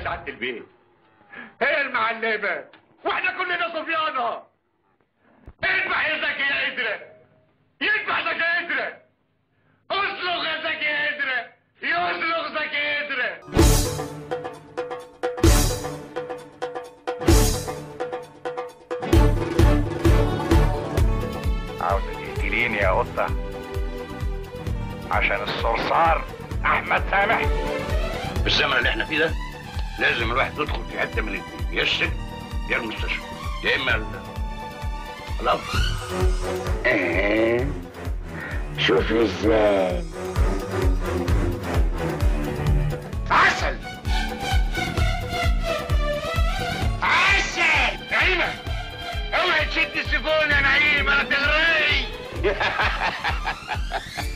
سعاده البيت هي المعلمه واحنا كلنا صبيانه اذبح يا زكي يا قدره يذبح زكي يا قدره اصلغ يا زكي يا قدره يصلغ زكي يا قدره عاوزة تقتليني يا قطة عشان الصرصار أحمد سامح في الزمن اللي احنا فيه ده لازم الواحد يدخل في حته من الاثنين يا السجن يا المستشفى يا اما ال- القبر آه. شوف ازاي عسل عسل نعيمة اوعي تشد السيفون يا نعيم انا تغري